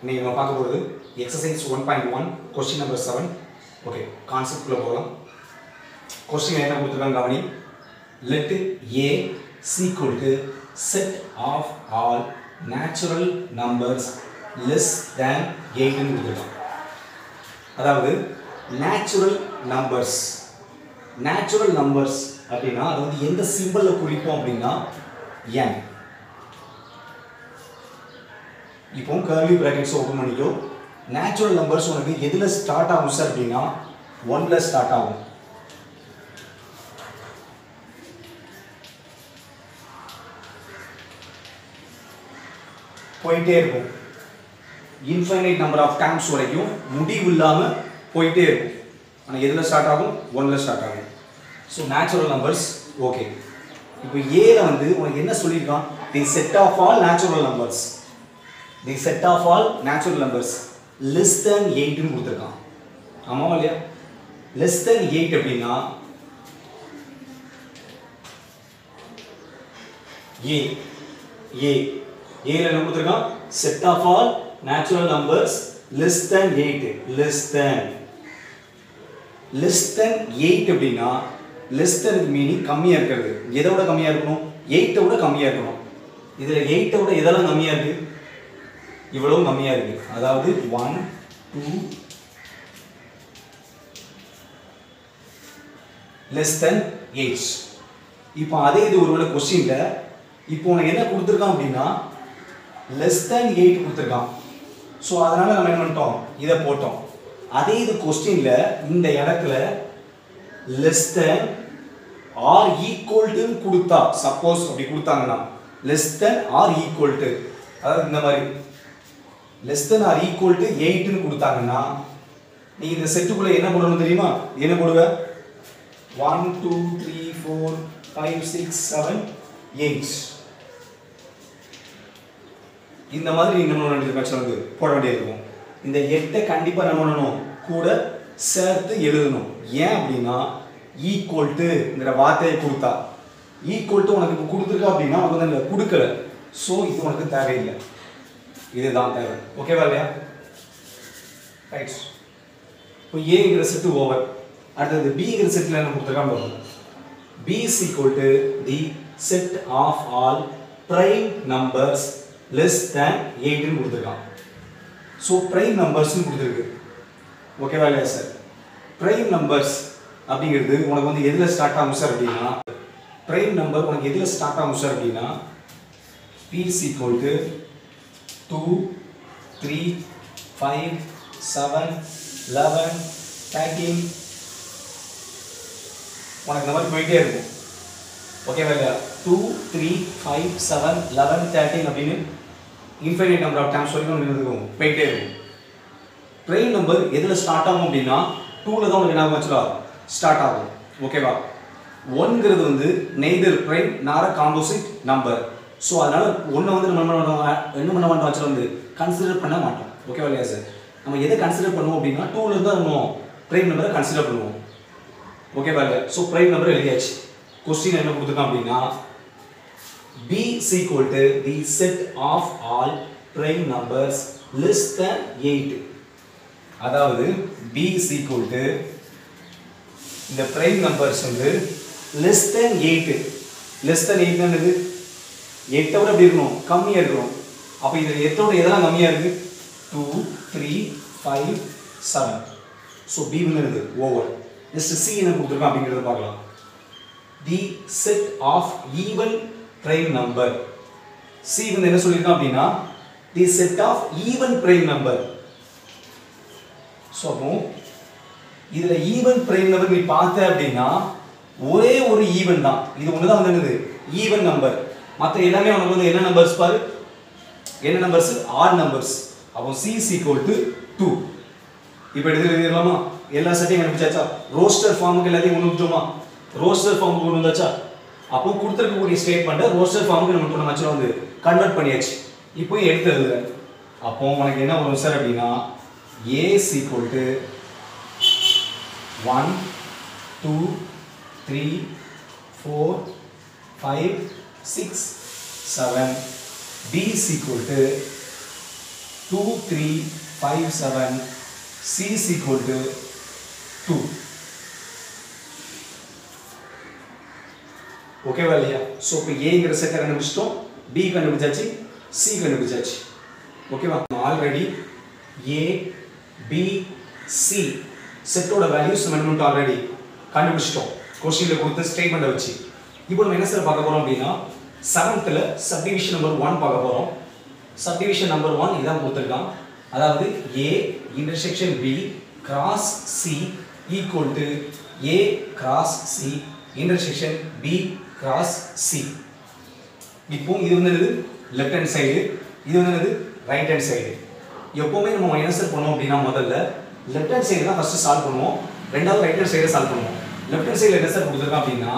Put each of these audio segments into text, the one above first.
இன்னைக்கு நம்ம பார்க்க போகிறது exercise one point one question number seven okay கான்செப்ட்குள்ளே போகலாம் கொஸ்டின் என்ன கொடுத்துருக்காங்க கவனி let A equal to set of all natural numbers less than எயிட்னு கொடுத்துருக்காங்க அதாவது நேச்சுரல் நம்பர்ஸ் நேச்சுரல் நம்பர்ஸ் அப்படின்னா அது வந்து எந்த சிம்பிளில் குறிப்போம் அப்படின்னா என் இப்போ கர்லி ப்ராக்கெட்ஸ் ஓப்பன் பண்ணிக்கோ நேச்சுரல் நம்பர்ஸ் உனக்கு எதில் ஸ்டார்ட் ஆகும் சார் அப்படின்னா ஒன்ல ஸ்டார்ட் ஆகும் போயிட்டே இருக்கும் இன்ஃபைனைட் நம்பர் ஆஃப் டைம்ஸ் வரைக்கும் முடிவு இல்லாமல் போயிட்டே இருக்கும் ஆனால் எதில் ஸ்டார்ட் ஆகும் ஒன்ல ஸ்டார்ட் ஆகும் ஸோ நேச்சுரல் நம்பர்ஸ் ஓகே இப்போ ஏல வந்து உனக்கு என்ன சொல்லியிருக்கான் the set of all natural numbers the set of all natural numbers less than எயிட்னு கொடுத்துருக்கான் ஆமாவா இல்லையா லெஸ் தென் எயிட் அப்படின்னா ஏ ஏ ஏல என்ன கொடுத்துருக்கான் set of all natural numbers less than eight less than less than eight அப்படின்னா லெஸ் தென் மீனிங் கம்மியாக இருக்கிறது எதை விட கம்மியாக இருக்கணும் எயிட்டை விட கம்மியாக இருக்கணும் இதில் எயிட்டை விட எதெல்லாம் கம்மியாக இருக்குது இவ்வளவும் கம்மியாக இருக்குது அதாவது one two less than eight இப்போ அதே இது ஒருவேளை கொஸ்டினில் இப்போ உனக்கு என்ன கொடுத்துருக்கான் அப்படின்னா லெஸ் தென் எயிட் கொடுத்துருக்கான் ஸோ அதனால் நம்ம என்ன பண்ணிட்டோம் இதை போட்டோம் அதே இது கொஸ்டினில் இந்த இடத்துல less than or equal to கொடுத்தா சப்போஸ் அப்படி கொடுத்தாங்கன்னா less than or equal to அதாவது இந்த மாதிரி less than or equal to எயிட்னு கொடுத்தாங்கன்னா நீ இந்த செட்டுக்குள்ளே என்ன போடணும் தெரியுமா என்ன போடுவ one two three four five six seven eight இந்த மாதிரி நீ என்ன பண்ண வேண்டியது மேட்ச் வந்து போட வேண்டியிருக்கும் இந்த எட்டை கண்டிப்பாக என்ன பண்ணணும் கூட சேர்த்து எழுதணும் ஏன் அப்படின்னா ஈக்குவல் டுங்கிற வார்த்தையை கொடுத்தா ஈக்குவல் டு உனக்கு இப்போ கொடுத்துருக்கா அப்படின்னா உனக்கு வந்து இல்லை கொடுக்கல ஸோ இது உனக்கு தேவையில்லை இதுதான் தேவை ஓகேவா இல்லையா ரைட் இப்போ ஏங்கிற செட்டு ஓவர் அடுத்தது பிங்கிற செட்டில் என்ன கொடுத்துருக்கான்னு பாருங்க B is equal to the set of all prime numbers less than எயிட்னு கொடுத்துருக்கான் ஸோ ப்ரைம் நம்பர்ஸ்னு கொடுத்துருக்கு ஓகேவா இல்லையா சார் ப்ரைம் நம்பர்ஸ் அப்படிங்கிறது உனக்கு வந்து எதில் ஸ்டார்ட் ஆகும் சார் அப்படின்னா ப்ரைம் நம்பர் உனக்கு எதில் ஸ்டார்ட் ஆகும் சார் அப்படின்னா B is equal to two three five seven eleven thirteen உனக்கு இந்த மாதிரி போயிட்டே இருக்கும் ஓகேவா இல்லையா two three five seven eleven thirteen அப்படின்னு இன்ஃபைனைட் நம்பர் ஆஃப் டைம்ஸ் வரைக்கும் உனக்கு இருக்கும் போயிட்டே இருக்கும் ப்ரைம் நம்பர் எதில் ஸ்டார்ட் ஆகும் அப்படின்னா டூவில் தான் உனக்கு என்ன ஆச்சுலா ஸ்டார்ட் ஆகும் ஓகேவா ஒன்ங்கிறது வந்து neither prime nor composite number so அதனால் ஒன்றை வந்து நம்ம என்ன பண்ணுவோம் என்ன பண்ண மாட்டோம் ஆக்சுவலாக வந்து கன்சிடர் பண்ண மாட்டோம் ஓகேவா இல்லையா சார் நம்ம எதை கன்சிடர் பண்ணுவோம் அப்படின்னா டூவில் தான் நம்ம ப்ரைம் நம்பரை கன்சிடர் பண்ணுவோம் ஓகேவா இல்லையா ஸோ ப்ரைம் நம்பர் எழுதியாச்சு கொஸ்டின் என்ன கொடுத்துருக்கான் அப்படின்னா B equal to the set of all prime numbers less than 8 அதாவது b is equal to இந்த prime numbers வந்து less than 8 less than 8 என்னது 8 விட எப்படி இருக்கணும் கம்மியா இருக்கணும் அப்ப இதுல எத்தோட எதெல்லாம் கம்மியா இருக்கு 2 3 5 7 ஸோ பி வந்து என்னது ஓவர் ஜஸ்ட் சி என்ன கொடுத்துருக்கோம் அப்படிங்கிறத பார்க்கலாம் the set of even prime number C வந்து என்ன சொல்லியிருக்கான் அப்படின்னா the set of even prime number so அப்போ இதுல ஈவன் prime number நீ பார்த்த அப்படின்னா ஒரே ஒரு ஈவன் தான் இது ஒன்று தான் வந்து என்னது ஈவன் நம்பர் மற்ற எல்லாமே உனக்கு வந்து என்ன நம்பர்ஸ் பாரு என்ன நம்பர்ஸ் ஆட் நம்பர்ஸ் அப்போ C is equal to two இப்போ எடுத்து எழுதிடலாமா எல்லா செட்டையும் கண்டுபிடிச்சாச்சா ரோஸ்டர் ஃபார்முக்கு எல்லாத்தையும் கொண்டு வந்துட்டோமா ரோஸ்டர் ஃபார்முக்கு கொண்டு வந்தாச்சா அப்போ கொடுத்துருக்கக்கூடிய ஸ்டேட்மெண்ட்டை ரோஸ்டர் ஃபார்முக்கு நம்ம நம்ம ஆக்சுவலாக வந்து கன்வெர்ட் பண்ணியாச்சு இப்போ எடுத்து எழுதுறேன் அப்போ உனக்கு என்ன வரும் சார் அப்படின்னா A equal to one two three four five six seven B is equal to two three five seven C is equal to two ஓகேவா இல்லையா ஸோ இப்போ ஏங்கிற செட்டை கண்டுபிடிச்சிட்டோம் பி கண்டுபிடிச்சாச்சு சி கண்டுபிடிச்சாச்சு ஓகேவா ஆல்ரெடி ஏ பி சி செட்டோட வேல்யூஸ் நம்ம என்ன ஆல்ரெடி கண்டுபிடிச்சிட்டோம் கொஸ்டினில் கொடுத்து ஸ்டேட்மெண்ட்டை வச்சு இப்போ நம்ம என்ன சார் பார்க்க போகிறோம் அப்படின்னா செவன்த்தில் சப்டிவிஷன் நம்பர் ஒன் பார்க்க போகிறோம் சப்டிவிஷன் நம்பர் ஒன் இதான் கொடுத்துருக்கான் அதாவது A intersection B cross C equal to A cross C intersection B cross C இப்போ இது வந்து என்னது லெஃப்ட் ஹேண்ட் சைடு இது வந்து என்னது ரைட் ஹேண்ட் சைடு எப்போவுமே நம்ம ஆன்சர் பண்ணோம் அப்படின்னா முதல்ல லெஃப்ட் ஹேண்ட் சைடு தான் ஃபர்ஸ்ட் சால்வ் பண்ணுவோம் ரெண்டாவது ரைட் ஹேண்ட் சைடை சால்வ் பண்ணுவோம் லெஃப்ட் ஹேண்ட் சைடில் என்ன சார் கொடுத்துருக்கோம் அப்படின்னா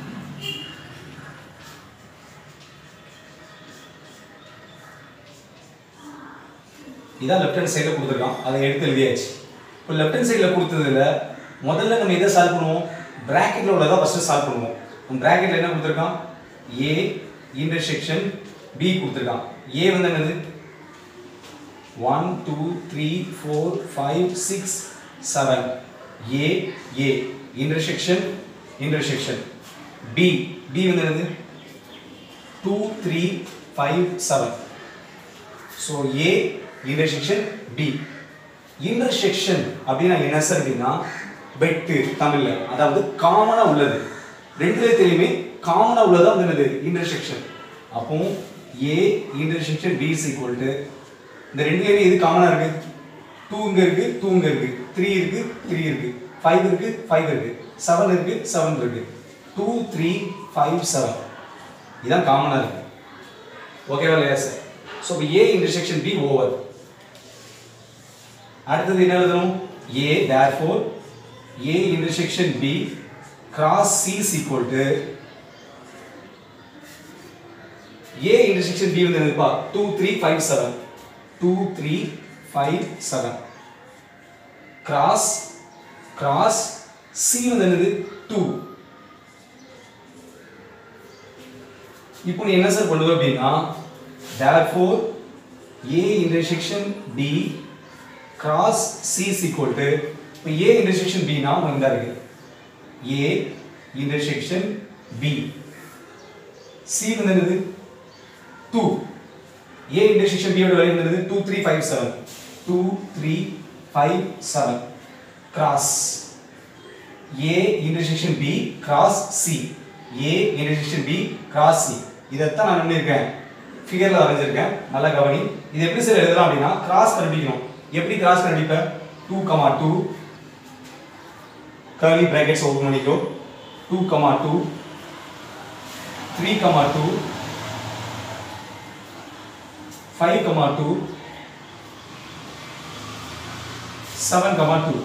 இதான் லெஃப்ட் ஹேண்ட் சைடில் கொடுத்துருக்கான் அதை எடுத்து எழுதியாச்சு இப்போ லெஃப்ட் ஹேண்ட் சைடில் கொடுத்ததுல முதல்ல நம்ம எதை சால்வ் பண்ணுவோம் பிராக்கெட்டில் உள்ளதை ஃபஸ்ட்டு சால்வ் பண்ணுவோம் பிராக்கெட்டில் என்ன கொடுத்துருக்கான் ஏ இன்டர்செக்ஷன் பி கொடுத்துருக்கான் ஏ வந்து என்னது one two three four five six seven A A intersection intersection B B வந்து என்னது two three five seven so A intersection B intersection அப்படின்னா என்ன சார் அப்படின்னா வெட்டு தமிழ்ல அதாவது காமனா உள்ளது ரெண்டு எழுத்துலையுமே காமனா உள்ளதா வந்து என்னது இன்டர்செக்ஷன் அப்போ A intersection B is equal to இந்த ரெண்டுலையுமே இது காமனா இருக்கு டூ இங்க இருக்கு டூ இங்க இருக்கு த்ரீ இருக்கு த்ரீ இருக்கு ஃபைவ் இருக்கு ஃபைவ் இருக்கு செவன் இருக்கு செவன் இருக்கு டூ த்ரீ ஃபைவ் செவன் இதான் காமனா இருக்கு ஓகேவா இல்லையா சார் ஸோ இப்போ ஏ இன்டர்செக்ஷன் பி ஓவர் அடுத்தது என்ன எழுதணும் A therefore A intersection B cross C is equal to A intersection B வந்து என்னதுப்பா two three five seven two three five seven cross cross C வந்து என்னது டூ இப்போ நீ என்ன சார் பண்ணுவ அப்படின்னா therefore a intersection b cross c is equal to இப்போ a intersection b னா இந்த இருக்கு a intersection b c வந்து என்னது 2 a intersection b யோட வேல்யூ என்னது 2 3 5 7 2 3 5 7 cross a intersection b cross c a intersection b cross c இதைத்தான் நான் பண்ணியிருக்கேன் ஃபிகரில் வரைஞ்சிருக்கேன் நல்லா கவனி இது எப்படி சார் எழுதலாம் அப்படின்னா கிராஸ் கண்டுபிடிக்கணும் எப்படி கிராஸ் கண்டுபிடிப்பேன் two comma two curly brackets open பண்ணிக்கோ two comma two three comma two five comma two seven comma two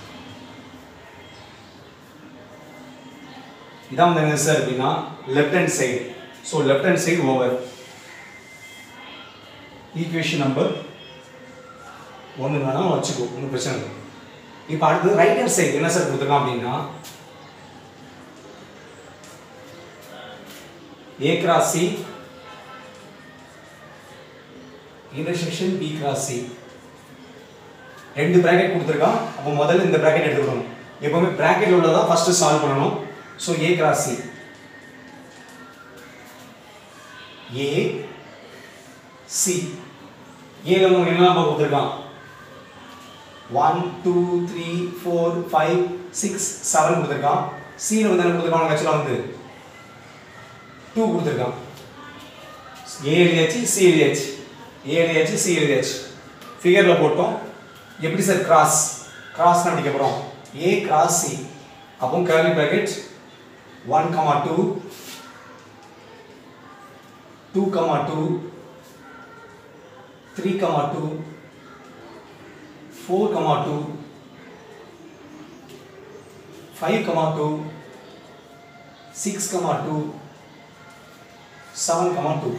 இதான் வந்து என்ன சார் அப்படின்னா left hand side so left hand side over equation number ஒன்று வேணாலும் வச்சுக்கோ ஒன்றும் பிரச்சனை இல்லை இப்போ அடுத்தது ரைட் ஹேண்ட் சைடு என்ன சார் கொடுத்துருக்கான் அப்படின்னா A cross C intersection B cross C ரெண்டு பிராக்கெட் கொடுத்துருக்கான் அப்போ முதல்ல இந்த பிராக்கெட் எடுத்துக்கணும் எப்பவுமே பிராக்கெட் உள்ளதான் ஃபர்ஸ்ட் சால்வ் பண்ணணும் so A cross C A C ஏல உங்களுக்கு என்ன நம்பர் கொடுத்துருக்கான் one two three four five six seven கொடுத்துருக்கான் சியில் வந்து என்ன கொடுத்துருக்கான் ஆக்சுவலாக வந்து டூ கொடுத்துருக்கான் ஏ எழுதியாச்சு சி எழுதியாச்சு ஏ எழுதியாச்சு சி எழுதியாச்சு ஃபிகரில் போட்டோம் எப்படி சார் கிராஸ் கிராஸ் அடிக்க போகிறோம் ஏ கிராஸ் சி அப்போ curly bracket one comma two two comma two three comma two four comma two five comma two six comma two seven comma two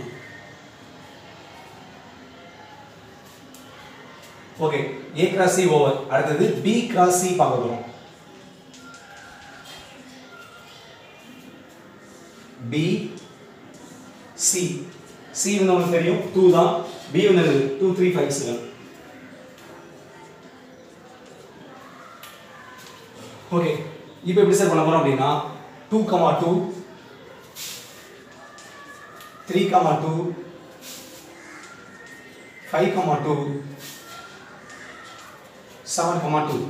okay A cross C over அடுத்தது B cross C பார்க்க போகிறோம் B C C வந்து உங்களுக்கு தெரியும் two தான் B வந்து two three five seven okay இப்போ எப்படி சார் பண்ண போறோம் அப்படின்னா two comma two three comma two five comma two seven comma two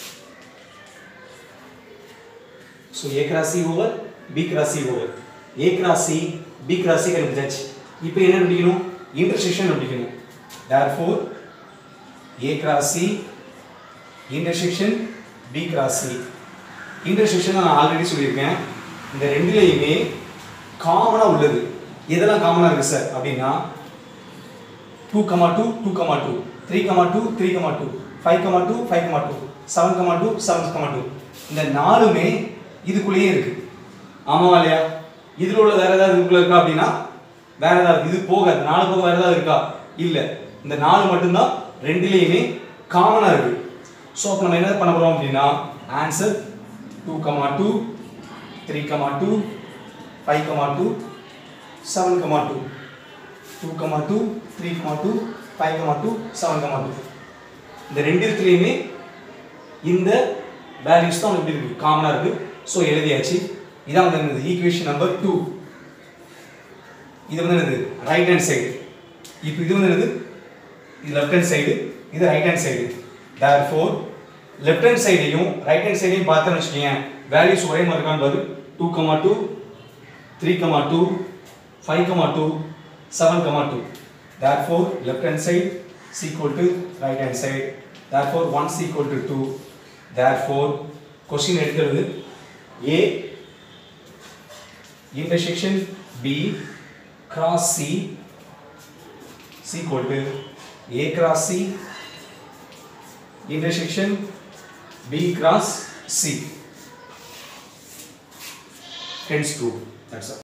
so A cross C over B cross C over A cross C B cross C கண்டுபிடிச்சாச்சு இப்போ என்ன கண்டுபிடிக்கணும் intersection கண்டுபிடிக்கணும் therefore A cross C intersection B cross C intersection நான் already சொல்லியிருக்கேன் இந்த ரெண்டுலேயுமே காமனாக உள்ளது எதெல்லாம் காமனாக இருக்குது சார் அப்படின்னா two comma two two comma two three comma two three comma two five comma two five comma two seven comma two seven comma two இந்த நாலுமே இதுக்குள்ளேயே இருக்கு ஆமாவா இல்லையா இதில் உள்ள வேற ஏதாவது இதுக்குள்ள இருக்கா அப்படின்னா வேற ஏதாவது இது போக இந்த நாலு போக வேற ஏதாவது இருக்கா இல்லை இந்த நாலு மட்டும்தான் ரெண்டுலேயுமே காமனாக இருக்கு ஸோ அப்போ நம்ம என்ன பண்ண போகிறோம் அப்படின்னா answer two comma two three comma two five comma two seven comma two two comma two three comma two five comma two seven comma two இந்த ரெண்டு இடத்துலையுமே இந்த வேல்யூஸ் தான் எப்படி இருக்கு காமனாக இருக்கு ஸோ எழுதியாச்சு இதான் வந்து என்னது ஈக்குவேஷன் நம்பர் டூ இது வந்து என்னது ரைட் ஹேண்ட் சைடு இப்போ இது வந்து என்னது இது லெஃப்ட் ஹேண்ட் சைடு இது right hand side therefore left hand சைடையும் ரைட் ஹேண்ட் சைடையும் பார்த்தோன்னு வச்சுக்கோங்க வேல்யூஸ் ஒரே மாதிரி இருக்கான்னு பாரு two comma two three comma two five comma two seven comma two therefore left hand side is equal to right hand side therefore 1 is equal to 2 therefore question எடுக்கிறது A intersection B cross C is equal to A cross C intersection B cross C hence 2 that's all